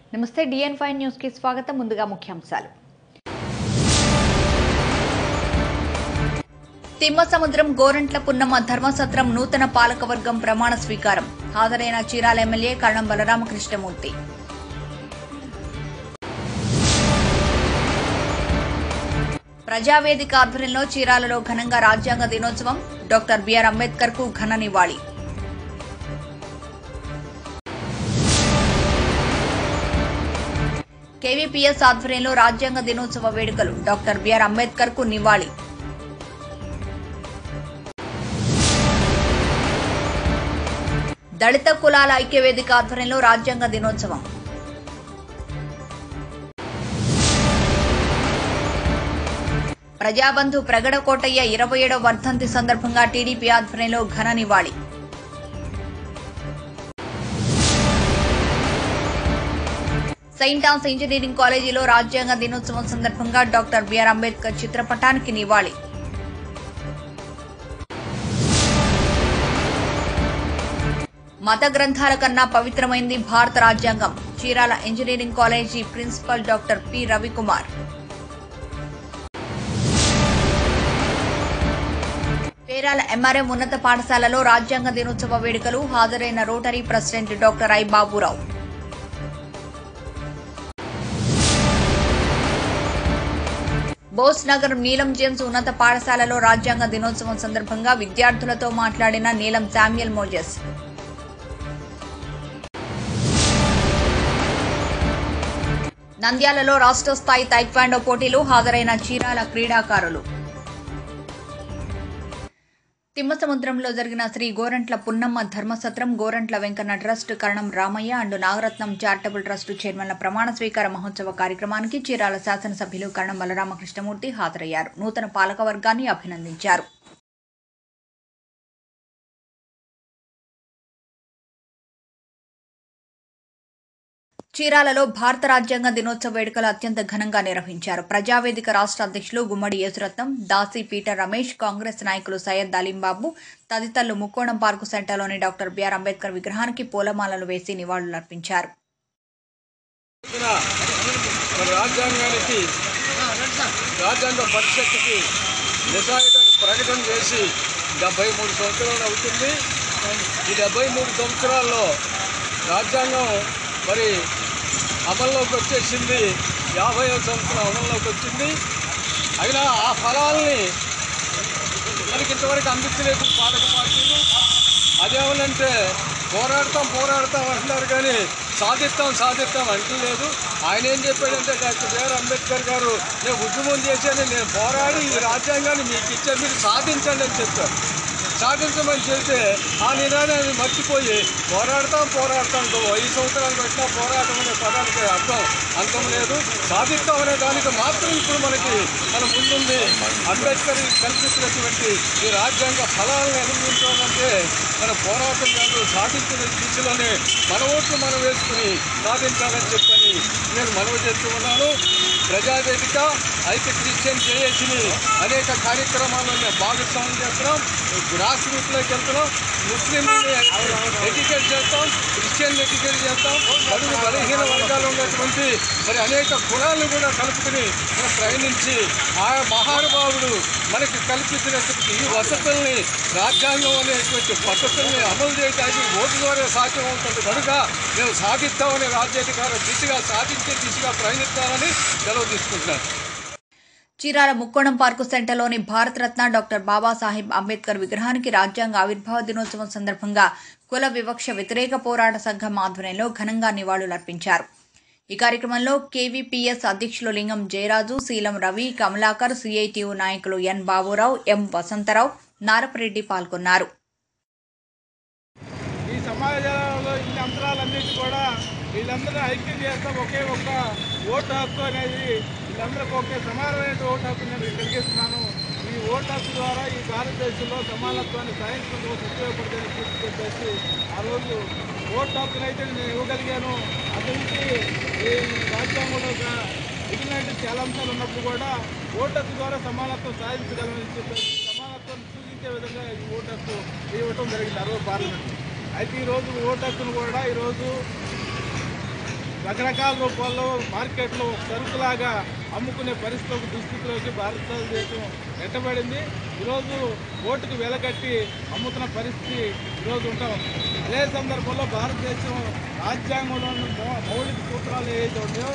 నమస్తే డిఎన్ five news కి స్వాగతం ముందుగా ముఖ్యాంశాలు తిమ్మసముద్రం గోరంట్ల పున్నమ ధర్మసత్రం నూతన పాలకవర్గం ప్రమాణ స్వీకారం హాజరైన చీరాల ఎమ్మెల్యే కరణం బలరామకృష్ణమూర్తి ప్రజావేదిక ఆధ్వర్యంలో చీరాలలో ఘనంగా రాజ్యాంగ దినోత్సవం డాక్టర్ బిఆర్ అంబేద్కర్ కు ఘన నివాళి కేవీపీఎస్ ఆధ్వర్యంలో రాజ్యాంగ దినోత్సవ వేడుకలు డాక్టర్ బిఆర్ అంబేద్కర్ కు నివాళి దళిత కులాల ఐక్యవేదిక ఆధ్వర్యంలో రాజ్యాంగ దినోత్సవం ప్రజాబంధు ప్రగడ కోటయ్య ఇరవై ఏడవ వర్ధంతి సందర్భంగా టీడీపీ ఆధ్వర్యంలో ఘన నివాళి సెయింట్ ఆన్స్ ఇంజనీరింగ్ కాలేజీలో రాజ్యాంగ దినోత్సవం సందర్భంగా డాక్టర్ బిఆర్ అంబేద్కర్ చిత్రపటానికి నివాళి మత గ్రంథాల కన్నా పవిత్రమైంది భారత రాజ్యాంగం Chirala engineering college principal doctor P Ravikumar Perala MRM ఉన్నత పాఠశాలలో రాజ్యాంగ దినోత్సవ వేడుకలు హాజరైన Rotary president doctor I Baburao Bose Nagar Neelam James ఉన్నత పాఠశాలలో రాజ్యాంగ దినోత్సవం సందర్భంగా విద్యార్థులతో మాట్లాడిన నీలం శామ్యుయల్ మోజెస్ నంద్యాలలో రాష్ట్ర స్థాయి తైక్వాండో పోటీలు హాజరైన చీరాల క్రీడాకారులు తిమ్మసముద్రంలో జరిగిన శ్రీ గోరంట్ల పున్నమ్మ ధర్మసత్రం Gorantla Venkanna trust Karanam Ramaiah and Nagaratnam charitable trust చైర్మన్ల ప్రమాణ స్వీకార మహోత్సవ కార్యక్రమానికి చీరాల శాసనసభ్యులు కరణం బలరామకృష్ణమూర్తి హాజరయ్యారు నూతన పాలకవర్గాన్ని అభినందించారు చీరాలలో భారత రాజ్యాంగ దినోత్సవ వేడుకలు అత్యంత ఘనంగా నిర్వహించారు ప్రజావేదిక రాష్ట్ర అధ్యక్షులు గుమ్మడి యేసురత్నం దాసి పీటర్ రమేష్ కాంగ్రెస్ నాయకులు సయ్యద్ అలీంబాబు తదితరులు ముక్కోణం పార్కు సెంటర్లోని డాక్టర్ బిఆర్ అంబేద్కర్ విగ్రహానికి పూలమాలలు వేసి నివాళులర్పించారు రోజున మన రాజ్యాంగానికి రాజ్యాంగ పరిషత్తుకి నిజాయితీని ప్రకటన చేసి డెబ్బై మూడు సంవత్సరాలు అవుతుంది ఈ డెబ్బై మూడు సంవత్సరాల్లో రాజ్యాంగం మరి అమల్లోకి వచ్చేసింది యాభై సంవత్సరం అమల్లోకి వచ్చింది అయినా ఆ ఫలాల్ని మనకి ఇంతవరకు అందించలేదు పాలక పార్టీలు అదేమనంటే పోరాడతాం పోరాడతాం అంటున్నారు కానీ సాధిస్తాం సాధిస్తాం అంటలేదు ఆయన ఏం చెప్పాడంటే డాక్టర్ బిఆర్ అంబేద్కర్ గారు నేను ఉద్యమం చేశాను నేను పోరాడి ఈ రాజ్యాంగాన్ని మీకు ఇచ్చాను మీరు సాధించండి అని చెప్పారు సాధించమని చెబితే ఆ నినాదాన్ని మర్చిపోయి పోరాడతాం పోరాడతాం ఇంకో ఐదు సంవత్సరాలు పెట్టినా పోరాటం అనే పదానికి అర్థం అంతం లేదు సాధిస్తాం అనే దానికి మాత్రం ఇప్పుడు మనకి మన ముందుంది అంబేద్కర్ కల్పించినటువంటి ఈ రాజ్యాంగ ఫలాలను అనుభవించాలంటే మన పోరాటం కాదు సాధించిన దిశలోనే మన ఓట్లు మనం వేసుకుని సాధించాలని చెప్పని నేను మనవి చేస్తూ ఉన్నాను ప్రజావేదిక ఐక్య క్రిస్టియన్ జేఏసీని అనేక కార్యక్రమాల్లో మేము భాగస్వామ్యం చేస్తున్నాం గ్రాస్ రూట్లోకి వెళ్తున్నాం ముస్లింలని ఎడ్యుకేట్ చేస్తాం క్రిస్టియన్ ఎడ్యుకేట్ చేస్తాం బడుగు బలహీన వర్గాలు ఉన్నటువంటి మరి అనేక కులాలను కూడా కలుపుకుని మనం ప్రయాణించి ఆ మహానుభావుడు మనకి కల్పించినటువంటి ఈ వసతుల్ని రాజ్యాంగం అనేటువంటి పద్ధతుల్ని అమలు చేయడానికి ఓటు ద్వారా సాధ్యం అవుతుంది కనుక మేము సాధిస్తామని రాజ్యాధికార దిశగా సాధించే దిశగా ప్రయాణిస్తామని సెలవు తీసుకుంటున్నాను చీరాల ముక్కోణం పార్కు సెంటర్లోని భారతరత్న డాక్టర్ బాబాసాహెబ్ అంబేద్కర్ విగ్రహానికి రాజ్యాంగ ఆవిర్భావ దినోత్సవం సందర్భంగా కుల వివక్ష వ్యతిరేక పోరాట సంఘం ఆధ్వర్యంలో ఘనంగా నివాళులర్పించారు ఈ కార్యక్రమంలో కేవీపీఎస్ అధ్యక్షులు లింగం జయరాజు శీలం రవి కమలాకర్ సిఐటియు నాయకులు ఎన్ బాబురావు ఎం వసంతరావు నారపరెడ్డి పాల్గొన్నారు ఈ సమాజంలో ఇన్ని అంతరాలన్నిటి కూడా వీళ్ళందరూ ఐక్యం చేస్తాం ఒకే ఒక్క ఓటు హక్కు అనేది వీళ్ళందరికీ ఒకే సమానమైన ఓటు హక్కు నేను కలిగిస్తున్నాను ఈ ఓటు హక్కు ద్వారా ఈ భారతదేశంలో సమానత్వాన్ని సాధించడం కోసం ఉపయోగపడుతుందని పూర్తి చెప్పేసి ఆ రోజు ఓటు హక్కునైతే నేను ఇవ్వగలిగాను అతనికి ఈ రాజ్యాంగంలో ఒక మిగిలిన చాలా అంశాలు ఉన్నప్పుడు కూడా ఓటు హక్కు ద్వారా సమానత్వం సాధించగలమని చెప్పేసి సమానత్వం సూచించే విధంగా ఈ ఓటు హక్కు ఇవ్వటం జరిగింది అరవై పార్లమెంట్ అయితే ఈరోజు ఓటు హక్కును కూడా ఈరోజు రకరకాల రూపాల్లో మార్కెట్లో ఒక సరుకులాగా అమ్ముకునే పరిస్థితిలోకి దుస్థితిలోకి భారతదేశం నెట్టబడింది ఈరోజు ఓటుకు వెలకట్టి అమ్ముతున్న పరిస్థితి ఈరోజు ఉంటాం అదే సందర్భంలో భారతదేశం రాజ్యాంగంలో ఉన్న మౌ- మౌలిక సూత్రాలు ఏవైతే ఉన్నాయో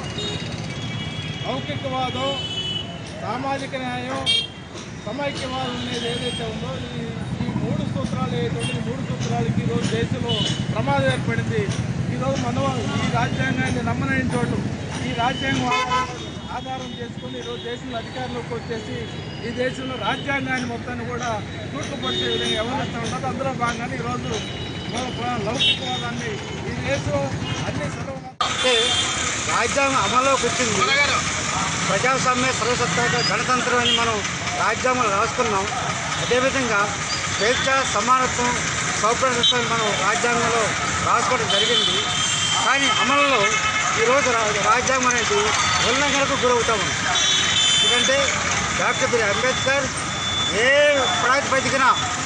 లౌకికవాదం సామాజిక న్యాయం సమైక్యవాదం అనేది ఏదైతే ఉందో ఈ ఈ మూడు సూత్రాలు ఏదైతే ఉందో ఈ మూడు సూత్రాలకి ఈరోజు దేశంలో ప్రమాదం ఏర్పడింది ఈరోజు మనం ఈ రాజ్యాంగాన్ని నమ్మనైన చోటు ఈ రాజ్యాంగం ఆధారం- ఆధారం చేసుకొని ఈరోజు దేశంలో అధికారంలోకి వచ్చేసి ఈ దేశంలో రాజ్యాంగాన్ని మొత్తాన్ని కూడా తూట్లు పడిచే విధంగా వ్యవహరిస్తూ ఉన్నారు అందులో భాగంగానే ఈరోజు మన లౌకికవాదాన్ని ఈ దేశం అన్ని సర్వ అంటే రాజ్యాంగం అమల్లోకి వచ్చింది ప్రజాస్వామ్య సర్వసత్తాక గణతంత్రం అని మనం రాజ్యాంగంలో రాసుకున్నాం అదేవిధంగా స్వేచ్ఛ సమానత్వం సౌప్రదత్వం మనం రాజ్యాంగంలో రాసుకోవడం జరిగింది కానీ అమలులో ఈరోజు రా రాజ్యాంగం అనేది ఉల్లంఘనకు గురవుతాము ఎందుకంటే డాక్టర్ బిఆర్ అంబేద్కర్ ఏ ప్రాతిపదికన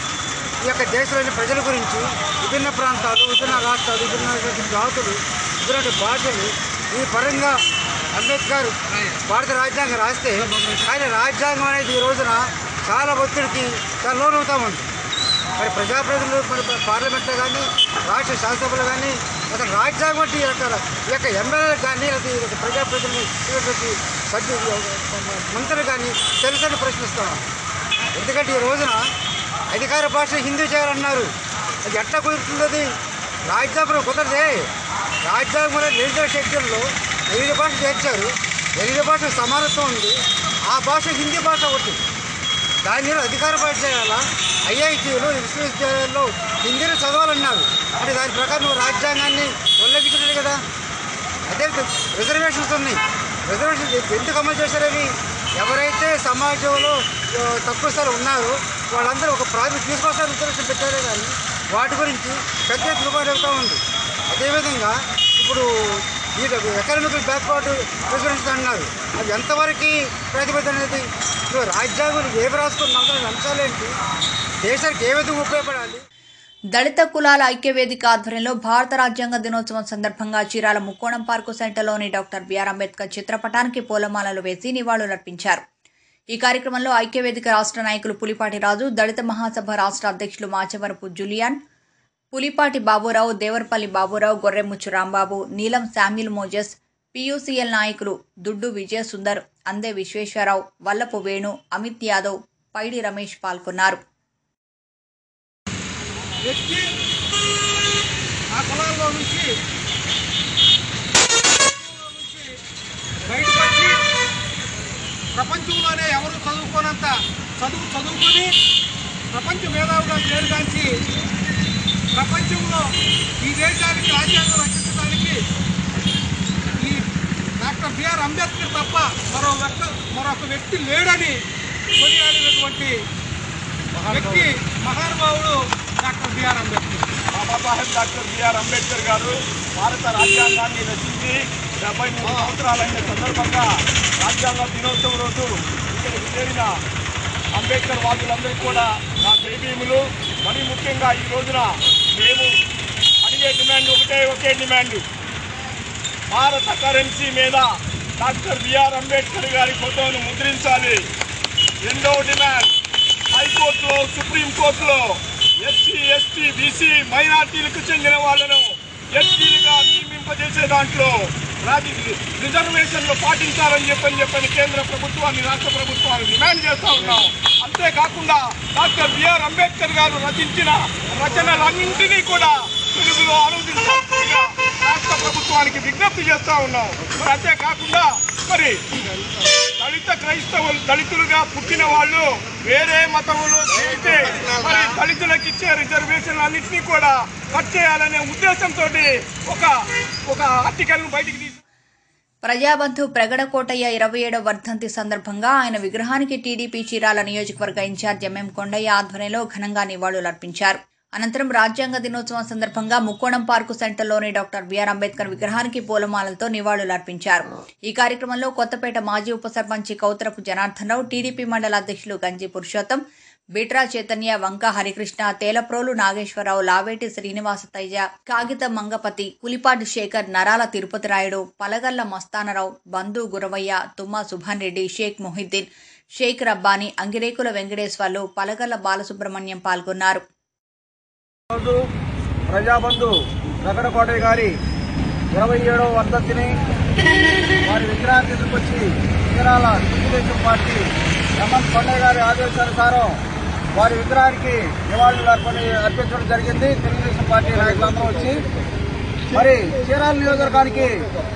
ఈ యొక్క దేశంలోని ప్రజల గురించి విభిన్న ప్రాంతాలు విభిన్న రాష్ట్రాలు విభిన్న జాతులు విభిన్న భాషలు ఈ పరంగా అంబేద్కర్ భారత రాజ్యాంగం రాస్తే కానీ రాజ్యాంగం అనేది ఈ రోజున చాలా ఒత్తిడికి చాలా లోనవుతా ఉంది మరి ప్రజాప్రతినిధులు మరి పార్లమెంట్లో కానీ రాష్ట్ర శాసనసభలో కానీ అసలు రాజ్యాంగం అంటే ఈ యొక్క ఈ యొక్క ఎమ్మెల్యేలకు కానీ లేదా ఈ యొక్క ప్రజాప్రతినిధులు సభ్యులు మంత్రులు కానీ తెలుసని ప్రశ్నిస్తున్నాం ఎందుకంటే ఈ రోజున అధికార భాష హిందీ చేయాలన్నారు అది ఎట్లా కుదురుతుంది అది రాజ్యాంగంలో కుదరదే రాజ్యాంగంలో లెజిస్లేటివ్ సెక్షన్లో ఎనిమిది భాషలు చేర్చారు ఎనిమిది భాషలు సమానత్వం ఉంది ఆ భాష హిందీ భాష ఒకటి దాని మీద అధికార భాష చేయాలా ఐఐటీలు విశ్వవిద్యాలయాల్లో హిందీని చదవాలన్నారు అంటే దాని ప్రకారం నువ్వు రాజ్యాంగాన్ని ఉల్లంఘించలేదు కదా అదే రిజర్వేషన్స్ ఉన్నాయి రిజర్వేషన్స్ ఎందుకు అమలు చేశారని ఎవరైతే సమాజంలో ఆ, తక్కువ స్థాయిలో ఉన్నారో వాళ్ళందరూ ఒక ప్రాజెక్ట్ తీసుకొస్తారు రిజర్వేషన్ పెట్టారే కానీ వాటి గురించి పెద్ద ఎత్తున పోరాడుతూ ఉంది అదేవిధంగా ఇప్పుడు ఈ ఎకనామికల్ బ్యాక్వర్డ్ రిజర్వేషన్స్ అన్నారు అది ఎంతవరకు ప్రతిబద్ధ అనేది ఇప్పుడు రాజ్యాంగం ఏవి రాసుకున్న అంశాలేంటి దేశానికి ఏ విధంగా ఉపయోగపడాలి దళిత కులాల ఐక్యవేదిక ఆధ్వర్యంలో భారత రాజ్యాంగ దినోత్సవం సందర్భంగా చీరాల ముక్కోణం పార్కు సెంటర్లోని డాక్టర్ బిఆర్ అంబేద్కర్ చిత్రపటానికి పూలమాలలు వేసి నివాళులర్పించారు ఈ కార్యక్రమంలో ఐక్యవేదిక రాష్ట్ర నాయకులు పులిపాటి రాజు దళిత మహాసభ రాష్ట్ర అధ్యక్షులు మాచవరపు జులియాన్ పులిపాటి బాబురావు దేవరపల్లి బాబురావు గొర్రెముచ్చు రాంబాబు నీలం శామ్యుల్ మోజెస్ పీయూసీఎల్ నాయకులు దుడ్డు విజయ సుందర్ అందే విశ్వేశ్వరరావు వల్లపు వేణు అమిత్ యాదవ్ పైడి రమేష్ పాల్గొన్నారు వ్యక్తి ఆ కులాల్లో నుంచి బయటపడి ప్రపంచంలోనే ఎవరు చదువుకోనంత చదువు చదువుకొని ప్రపంచ మేధావుగా పేరుగాంచి ప్రపంచంలో ఈ దేశానికి రాజ్యాంగం రక్షించడానికి ఈ డాక్టర్ బిఆర్ అంబేద్కర్ తప్ప మరో వ్యక్త మరొక వ్యక్తి లేడని కొనియాడినటువంటి వ్యక్తి మహానుభావుడు doctor BR Ambedkar Babasaheb doctor BR Ambedkar గారు భారత రాజ్యాంగాన్ని రచించి డెబ్బై మూడు సంవత్సరాలైన సందర్భంగా రాజ్యాంగ దినోత్సవం రోజు ఇక్కడికి చేరిన అంబేద్కర్ వాదులందరికీ కూడా నా జైభీములు మరి ముఖ్యంగా ఈ రోజున మేము అడిగే డిమాండ్ ఒకటే ఒకే డిమాండ్ భారత కరెన్సీ మీద డాక్టర్ బిఆర్ అంబేద్కర్ గారి ఫోటోను ముద్రించాలి రెండవ డిమాండ్ హైకోర్టులో సుప్రీంకోర్టులో ఎస్సీ ఎస్టీ బీసీ మైనార్టీలకు చెందిన వాళ్ళను ఎస్టీలుగా నియమింపజేసే దాంట్లో రాజీ రిజర్వేషన్లు పాటించాలని చెప్పని చెప్పని కేంద్ర ప్రభుత్వాన్ని రాష్ట్ర ప్రభుత్వాన్ని డిమాండ్ చేస్తా ఉన్నాం అంతేకాకుండా డాక్టర్ బిఆర్ అంబేద్కర్ గారు రచించిన రచనలన్నింటినీ కూడా తెలుగులో అనువదించాల్సిందిగా రాష్ట్ర ప్రభుత్వానికి విజ్ఞప్తి చేస్తా ఉన్నాం మరి అంతేకాకుండా మరి దళిత క్రైస్తవులు దళితులుగా పుట్టిన వాళ్ళు వేరే మతములు చేస్తే మరి దళితులకు ఇచ్చే రిజర్వేషన్లు అన్నింటినీ కూడా కట్ చేయాలనే ఉద్దేశంతో ఒక ఒక ఆర్టికల్ను బయటికి తీసి ప్రజాబంధు ప్రగడకోటయ్య ఇరవై ఏడవ వర్ధంతి సందర్భంగా ఆయన విగ్రహానికి టీడీపీ చీరాల నియోజకవర్గ ఇన్ఛార్జ్ ఎంఎం కొండయ్య ఆధ్వర్యంలో ఘనంగా నివాళులర్పించారు అనంతరం రాజ్యాంగ దినోత్సవం సందర్భంగా ముక్కోణం పార్కు సెంటర్లోని డాక్టర్ బిఆర్ అంబేద్కర్ విగ్రహానికి పూలమాలలతో నివాళులర్పించారు ఈ కార్యక్రమంలో కొత్తపేట మాజీ ఉప సర్పంచి కౌతరపు జనార్దన్ రావు టీడీపీ మండల అధ్యక్షులు గంజి పురుషోత్తం బిట్రా చైతన్య వంక హరికృష్ణ తేలప్రోలు నాగేశ్వరరావు లావేటి శ్రీనివాస తైజ కాగిత మంగపతి పులిపాటి శేఖర్ నరాల తిరుపతి రాయుడు పలగల్ల మస్తానరావు బంధు గురవయ్య తుమ్మా సుభాన్ రెడ్డి షేక్ మొహిద్దీన్ షేక్ రబ్బానీ అంగిరేకుల వెంకటేశ్వర్లు పలగల్ల బాలసుబ్రహ్మణ్యం పాల్గొన్నారు రోజు ప్రజాబంధు రగడకోటయ్య గారి ఇరవై ఏడవ వర్ధంతిని వారి విగ్రహాన్ని తీసుకొచ్చి చీరాల తెలుగుదేశం పార్టీ రమణ్ కొండయ్య గారి ఆదేశానుసారం వారి విగ్రహానికి నివాళులు అర్పణ అర్పించడం జరిగింది తెలుగుదేశం పార్టీ నాయకులందరూ వచ్చి మరి చీరాల నియోజకవర్గానికి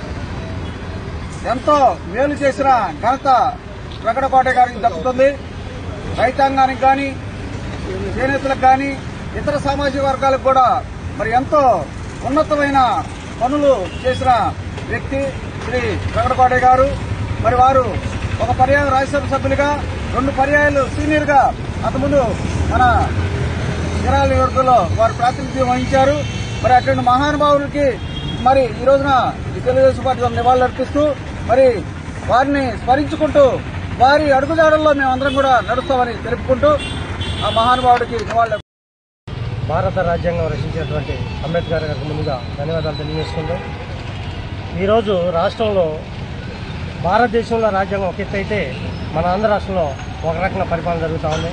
ఎంతో మేలు చేసిన ఘనత రగడకోటయ్య గారికి దక్కుతుంది రైతాంగానికి కానీ చేనేతలకు కానీ ఇతర సామాజిక వర్గాలకు కూడా మరి ఎంతో ఉన్నతమైన పనులు చేసిన వ్యక్తి శ్రీ వెంకటపాడే గారు మరి వారు ఒక పర్యాయం రాజ్యసభ సభ్యులుగా రెండు పర్యాయాలు సీనియర్గా అంతకుముందు మన చీరాల నియోజకవర్గంలో వారు ప్రాతినిధ్యం వహించారు మరి అటువంటి మహానుభావులకి మరి ఈ రోజున ఈ తెలుగుదేశం పార్టీ నివాళులు అర్పిస్తూ మరి వారిని స్మరించుకుంటూ వారి అడుగుజాడల్లో మేమందరం కూడా నడుస్తామని తెలుపుకుంటూ ఆ మహానుభావుడికి నివాళులు భారత రాజ్యాంగం రచించినటువంటి అంబేద్కర్ గారికి ముందుగా ధన్యవాదాలు తెలియజేసుకుంటాం ఈరోజు రాష్ట్రంలో భారతదేశంలో రాజ్యాంగం ఒక ఎత్తు అయితే మన ఆంధ్ర రాష్ట్రంలో ఒక రకంగా పరిపాలన జరుగుతూ ఉంది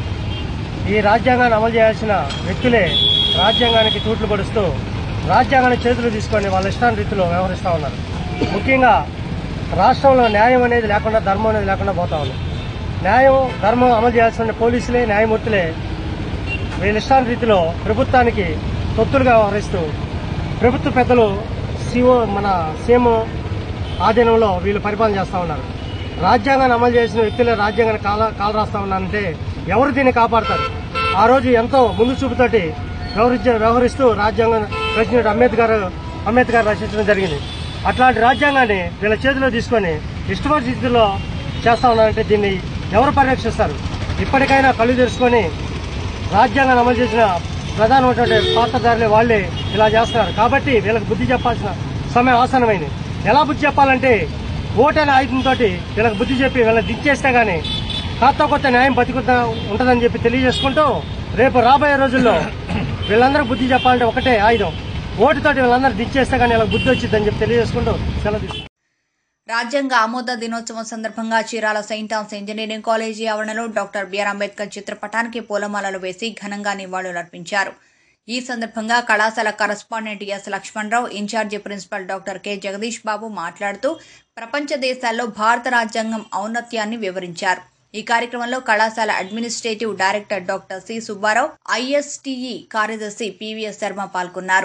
ఈ రాజ్యాంగాన్ని అమలు చేయాల్సిన వ్యక్తులే రాజ్యాంగానికి తూట్లు పడుస్తూ రాజ్యాంగాన్ని చేతులు తీసుకొని వాళ్ళ ఇష్టాన్ని రీతిలో వ్యవహరిస్తూ ఉన్నారు ముఖ్యంగా రాష్ట్రంలో న్యాయం అనేది లేకుండా ధర్మం అనేది లేకుండా పోతా ఉంది న్యాయం ధర్మం అమలు చేయాల్సిన పోలీసులే న్యాయమూర్తులే వీళ్ళ ఇష్టాన్ని రీతిలో ప్రభుత్వానికి తొత్తులుగా వ్యవహరిస్తూ ప్రభుత్వ పెద్దలు సిఓ మన సీఎం ఆధీనంలో వీళ్ళు పరిపాలన చేస్తూ ఉన్నారు రాజ్యాంగాన్ని అమలు చేసిన వ్యక్తులే రాజ్యాంగాన్ని కాల కాలు రాస్తా ఉన్నారంటే ఎవరు దీన్ని కాపాడతారు ఆ రోజు ఎంతో ముందు చూపుతోటి వ్యవహరించ వ్యవహరిస్తూ రాజ్యాంగం రచించిన అంబేద్కర్ అంబేద్కర్ రచించడం జరిగింది అట్లాంటి రాజ్యాంగాన్ని వీళ్ళ చేతిలో తీసుకొని ఇష్టమైన స్థితిలో చేస్తా ఉన్నారంటే దీన్ని ఎవరు పరిరక్షిస్తారు ఇప్పటికైనా కళ్ళు తెరుచుకొని రాజ్యాంగాన్ని అమలు చేసిన ప్రధానమైనటువంటి పాత్రధారులే వాళ్ళే ఇలా చేస్తున్నారు కాబట్టి వీళ్ళకి బుద్ధి చెప్పాల్సిన సమయం ఆసనమైంది ఎలా బుద్ధి చెప్పాలంటే ఓటైన ఆయుధంతో వీళ్ళకి బుద్ధి చెప్పి వీళ్ళని దించేస్తే గానీ కాస్త కొత్త న్యాయం బతికుతా ఉంటుందని చెప్పి తెలియజేసుకుంటూ రేపు రాబోయే రోజుల్లో వీళ్ళందరూ బుద్ధి చెప్పాలంటే ఒకటే ఆయుధం ఓటుతోటి వీళ్ళందరూ దించేస్తే గానీ వీళ్ళకి బుద్ధి వచ్చిందని చెప్పి తెలియజేసుకుంటూ సెలవు తీసుకుంటాం. రాజ్యాంగ ఆమోద దినోత్సవం సందర్భంగా Chirala saint Ann's engineering college ఆవరణలో డాక్టర్ బిఆర్ అంబేద్కర్ చిత్రపటానికి పూలమాలలు వేసి ఘనంగా నివాళులర్పించారు ఈ సందర్భంగా కళాశాల correspondent S Lakshmanarao incharge principal doctor K Jagadish Babu మాట్లాడుతూ ప్రపంచ దేశాల్లో భారత రాజ్యాంగం ఔన్నత్యాన్ని వివరించారు ఈ కార్యక్రమంలో కళాశాల administrative director doctor C Subbarao ISTE కార్యదర్శి పివిఎస్ శర్మ పాల్గొన్నారు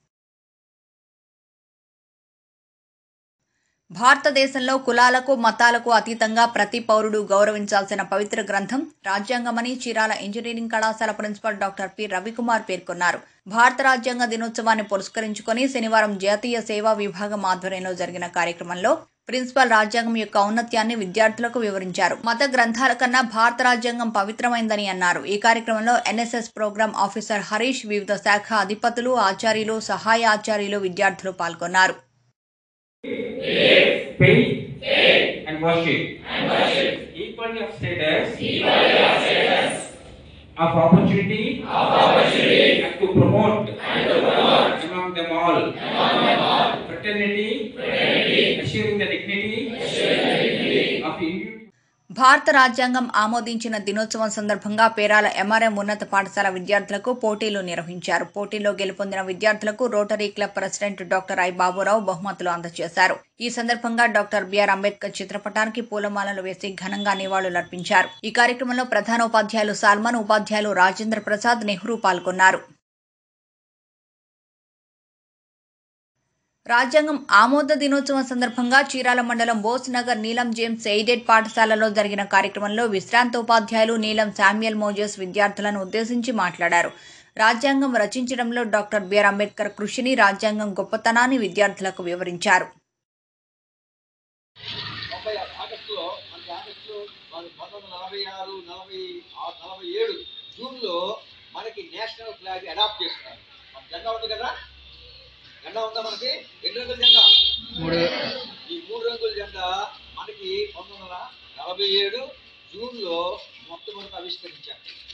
భారతదేశంలో కులాలకు మతాలకు అతీతంగా ప్రతి పౌరుడు గౌరవించాల్సిన పవిత్ర గ్రంథం రాజ్యాంగమని చీరాల ఇంజనీరింగ్ కళాశాల ప్రిన్సిపల్ డాక్టర్ పి రవికుమార్ పేర్కొన్నారు భారత రాజ్యాంగ దినోత్సవాన్ని పురస్కరించుకొని శనివారం జాతీయ సేవా విభాగం ఆధ్వర్యంలో జరిగిన కార్యక్రమంలో ప్రిన్సిపల్ రాజ్యాంగం యొక్క ఔన్నత్యాన్ని విద్యార్థులకు వివరించారు మత గ్రంథాల కన్నా భారత రాజ్యాంగం పవిత్రమైందని అన్నారు ఈ కార్యక్రమంలో ఎన్ఎస్ఎస్ ప్రోగ్రాం ఆఫీసర్ హరీష్ వివిధ శాఖ అధిపతులు ఆచార్యులు సహాయ ఆచార్యులు విద్యార్థులు పాల్గొన్నారు faith, and worship. Equality of status. Of opportunity. And to promote. Among them all. Fraternity. Assuring the dignity. Of individual. భారత రాజ్యాంగం ఆమోదించిన దినోత్సవం సందర్భంగా పేరాల ఎంఆర్ఎం ఉన్నత పాఠశాల విద్యార్థులకు పోటీలు నిర్వహించారు పోటీలో గెలుపొందిన విద్యార్థులకు Rotary club president doctor I Baburao బహుమతులు అందజేశారు ఈ సందర్భంగా డాక్టర్ బిఆర్ అంబేద్కర్ చిత్రపటానికి పూలమాలలు వేసి ఘనంగా నివాళులర్పించారు ఈ కార్యక్రమంలో ప్రధానోపాధ్యాయులు సాల్మన్ ఉపాధ్యాయులు రాజేంద్ర ప్రసాద్ నెహ్రూ పాల్గొన్నారు రాజ్యాంగం ఆమోద దినోత్సవం సందర్భంగా చీరాల మండలం బోస్ నగర్ నీలం జేమ్స్ ఎయిడెడ్ పాఠశాలలో జరిగిన కార్యక్రమంలో విశ్రాంత ఉపాధ్యాయులు నీలం శామ్యుయల్ మోజెస్ విద్యార్థులను ఉద్దేశించి మాట్లాడారు రాజ్యాంగం రచించడంలో డాక్టర్ బిఆర్ అంబేద్కర్ కృషిని రాజ్యాంగం గొప్పతనాన్ని విద్యార్థులకు వివరించారు తొంభై ఆగస్టులో మనకి ఆగస్టు పంతొమ్మిది వందల నలభై ఆరు నలభై ఆ- నలభై ఏడు జూన్లో మనకి నేషనల్ ఫ్లాగ్ అడాప్ట్ చేస్తున్నారు మన జెండా ఉంది కదా జెండా ఉందా మనకి ఎన్ని రంగుల జెండా ఈ మూడు రంగుల జెండా మనకి పంతొమ్మిది వందల నలభై ఏడు జూన్లో మొట్టమొదటి ఆవిష్కరించారు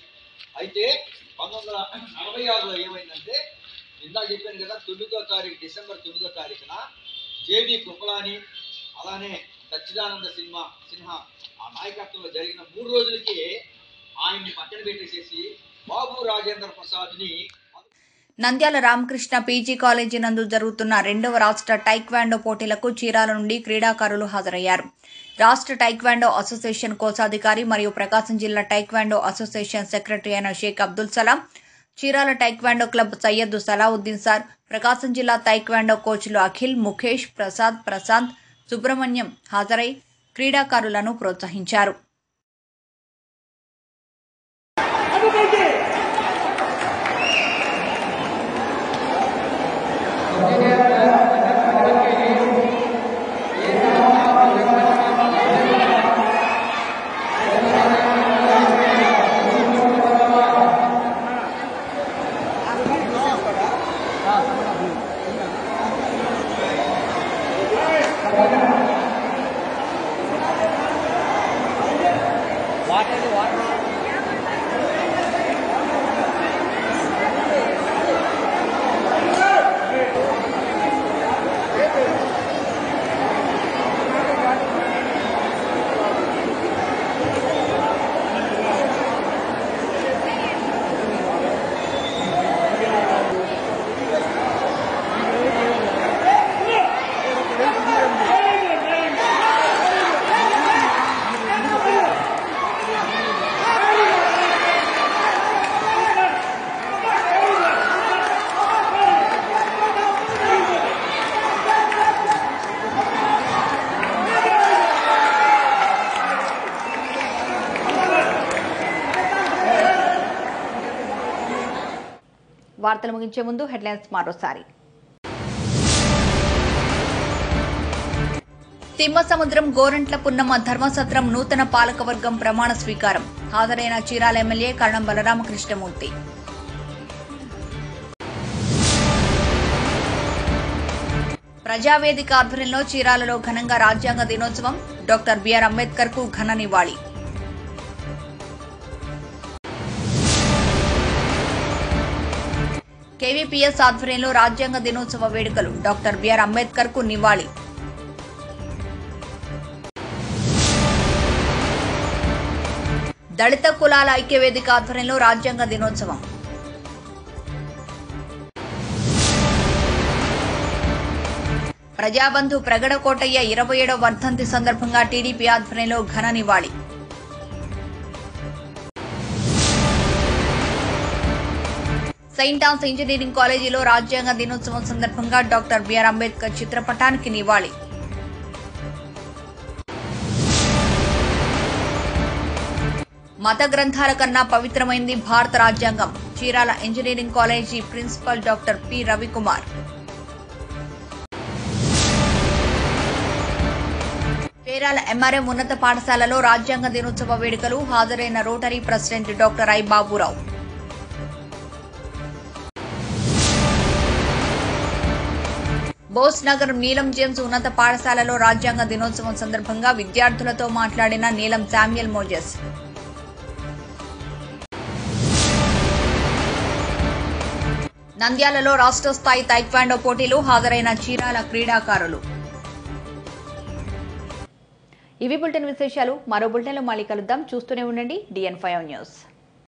కృపలాని అలానే సచ్చిదానంద సినిమా సిన్హా ఆ నాయకత్వంలో జరిగిన మూడు రోజులకి ఆయన్ని పక్కన పెట్టేసేసి బాబు రాజేంద్ర ప్రసాద్ని నంద్యాల రామకృష్ణ పీజీ కాలేజీ నందు జరుగుతున్న రెండవ రాష్ట్ర టైక్వాండో పోటీలకు చీరాల నుండి క్రీడాకారులు హాజరయ్యారు రాష్ట్ర టైక్వాండో అసోసియేషన్ కోశాధికారి మరియు ప్రకాశం జిల్లా టైక్వాండో అసోసియేషన్ సెక్రటరీ అయిన Sheikh Abdul Salam Chirala taekwondo club Syed Salauddin sir Prakasam జిల్లా టైక్వాండో కోచ్లు అఖిల్ ముఖేష్ ప్రసాద్ ప్రశాంత్ సుబ్రహ్మణ్యం హాజరై క్రీడాకారులను ప్రోత్సహించారు వార్తలు ముగించే ముందు హెడ్లైన్స్ మరోసారి తిమ్మసముద్రం గోరంట్ల పున్నమ్మ ధర్మసత్రం నూతన పాలకవర్గం ప్రమాణ స్వీకారం హాజరైన చీరాల ఎమ్మెల్యే కరణం బలరామకృష్ణమూర్తి ప్రజావేదిక ఆధ్వర్యంలో చీరాలలో ఘనంగా రాజ్యాంగ దినోత్సవం డాక్టర్ బిఆర్ అంబేద్కర్ కు ఘన నివాళి కేవీపీఎస్ ఆధ్వర్యంలో రాజ్యాంగ దినోత్సవ వేడుకలు డాక్టర్ బిఆర్ అంబేద్కర్ కు నివాళి దళిత కులాల ఐక్యవేదిక ఆధ్వర్యంలో రాజ్యాంగ దినోత్సవం ప్రజాబంధు ప్రగడ కోటయ్య ఇరవై ఏడవ వర్ధంతి సందర్భంగా టీడీపీ ఆధ్వర్యంలో ఘన నివాళి సెయింట్ ఆన్స్ ఇంజనీరింగ్ కాలేజీలో రాజ్యాంగ దినోత్సవం సందర్భంగా డాక్టర్ బిఆర్ అంబేద్కర్ చిత్రపటానికి నివాళి మత గ్రంథాల కన్నా పవిత్రమైంది భారత రాజ్యాంగం Chirala engineering college principal doctor P Ravikumar Perala MRM ఉన్నత పాఠశాలలో రాజ్యాంగ దినోత్సవ వేడుకలు హాజరైన Rotary president doctor I Baburao Bose Nagar Neelam James ఉన్నత పాఠశాలలో రాజ్యాంగ దినోత్సవం సందర్భంగా విద్యార్థులతో మాట్లాడిన నీలం శామ్యుయల్ మోజెస్ నంద్యాలలో రాష్ట్ర స్థాయి తైక్వాండో పోటీలు హాజరైన చీరాల క్రీడాకారులు ఇవి బులెటిన్ విశేషాలు మరో బులెటిన్లో మళ్ళీ కలుద్దాం చూస్తూనే ఉండండి డిఎన్ ఫైవ్ న్యూస్